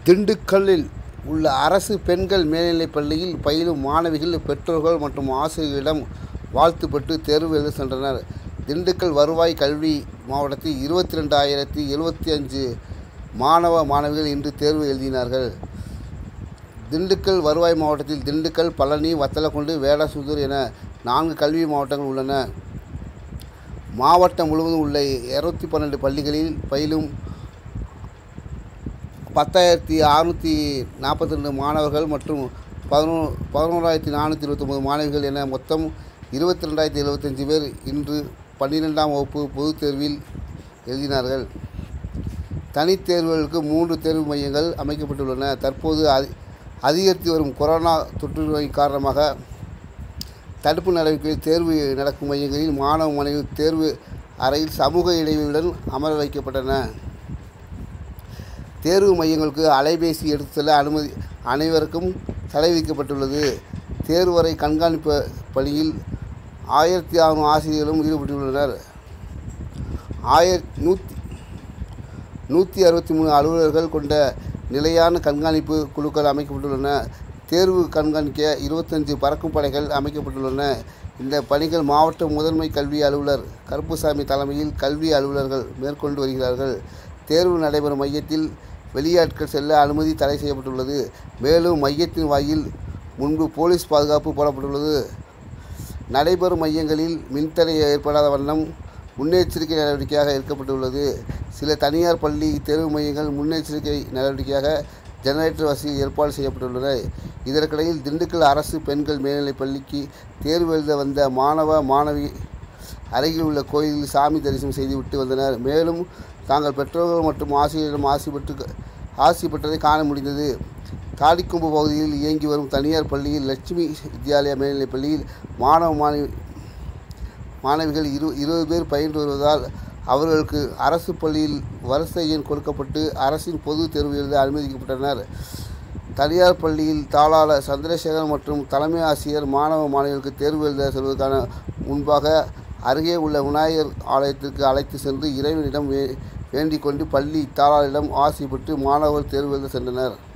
திண்டுக்கல்லில் உள்ள அரசு பெண்கள் மேல்நிலைப் பள்ளியில் பயிலும் மாணவிகள் பெற்றோர்கள் மற்றும் ஆசிரியர்களிடம் வாழ்த்து பெற்று தேர்வு எழுத சென்றனர் திண்டுக்கல் வருவாய் கல்வி மாவட்டத்தில் இருபத்தி ரெண்டாயிரத்தி எழுபத்தி அஞ்சு மாணவ மாணவிகள் இன்று தேர்வு எழுதினார்கள் திண்டுக்கல் வருவாய் மாவட்டத்தில் திண்டுக்கல் பழனி வத்தலக்குண்டு வேடசந்தூர் என நான்கு கல்வி மாவட்டங்கள் உள்ளன மாவட்டம் முழுவதும் உள்ள இரநூத்தி பன்னெண்டு பள்ளிகளில் பயிலும் பத்தாயிரத்தி அறுநூற்றி நாற்பத்தி ரெண்டு மாணவர்கள் மற்றும் பதினோ பதினோராயிரத்தி நானூற்றி இருபத்தொம்பது மாணவிகள் என மொத்தம் இருபத்தி ரெண்டாயிரத்தி எழுபத்தஞ்சு பேர் இன்று பன்னிரெண்டாம் வகுப்பு பொதுத் தேர்வில் எழுதினார்கள் தனித் தேர்வுகளுக்கு மூன்று தேர்வு மையங்கள் அமைக்கப்பட்டுள்ளன தற்போது அதி அதிகரித்து வரும் கொரோனா தொற்று நோய் காரணமாக தடுப்பு நடவடிக்கையில் தேர்வு நடக்கும் மையங்களில் மாணவ மாணவிகள் தேர்வு அறையில் சமூக இடைவெளியுடன் அமர வைக்கப்பட்டன தேர்வு மையங்களுக்கு அலைபேசி எடுத்து செல்ல அனுமதி அனைவருக்கும் தடை விதிக்கப்பட்டுள்ளது தேர்வறை கண்காணிப்பு பணியில் ஆயிரத்தி அறுநூறு ஆசிரியர்களும் ஈடுபட்டுள்ளனர் ஆயிரத்தி நூற்றி நூற்றி அறுபத்தி மூணு அலுவலர்கள் கொண்ட நிலையான கண்காணிப்பு குழுக்கள் அமைக்கப்பட்டுள்ளன தேர்வு கண்காணிக்க இருபத்தஞ்சு பறக்கும் படைகள் அமைக்கப்பட்டுள்ளன இந்த பணிகள் மாவட்ட முதன்மை கல்வி அலுவலர் கருப்புசாமி தலைமையில் கல்வி அலுவலர்கள் மேற்கொண்டு வருகிறார்கள் தேர்வு நடைபெறும் மையத்தில் வெளியாட்கள் செல்ல அனுமதி தடை செய்யப்பட்டுள்ளது மேலும் மையத்தின் வாயில் முன்பு போலீஸ் பாதுகாப்பு போடப்பட்டுள்ளது நடைபெறும் மையங்களில் மின்தடை ஏற்படாத வண்ணம் முன்னெச்சரிக்கை நடவடிக்கையாக எடுக்கப்பட்டுள்ளது சில தனியார் பள்ளி தேர்வு மையங்கள் முன்னெச்சரிக்கை நடவடிக்கையாக ஜெனரேட்டர் வசதி ஏற்பாடு செய்யப்பட்டுள்ளன இதற்கிடையில் திண்டுக்கல் அரசு பெண்கள் மேல்நிலைப் பள்ளிக்கு தேர்வு எழுத வந்த மாணவ மாணவி அருகில் உள்ள கோயிலில் சாமி தரிசனம் செய்துவிட்டு வந்தனர் மேலும் தாங்கள் பெற்றோர்கள் மற்றும் ஆசிரியரிடம் ஆசி பெற்று ஆசி பெற்றதை காண முடிந்தது தாடிக்கொம்பு பகுதியில் இயங்கி வரும் தனியார் பள்ளியில் லட்சுமி வித்யாலயா மேல்நிலைப் பள்ளியில் மாணவ மாணவி மாணவிகள் இரு இருபது பேர் பயின்று வருவதால் அவர்களுக்கு அரசு பள்ளியில் வரிசை எண் கொடுக்கப்பட்டு அரசின் பொது தேர்வு எழுத அனுமதிக்கப்பட்டனர் தனியார் பள்ளியில் தாளாளர் சந்திரசேகர் மற்றும் தலைமை ஆசிரியர் மாணவ மாணவிகளுக்கு தேர்வு எழுத செல்வதற்கான முன்பாக அருகே உள்ள விநாயகர் ஆலயத்திற்கு அழைத்து சென்று இறைவனிடம் வே வேண்டிக் கொண்டு பள்ளி தாளாளரிடம் ஆசி பெற்று மாணவர்கள் தேர்வு எழுத சென்றனர்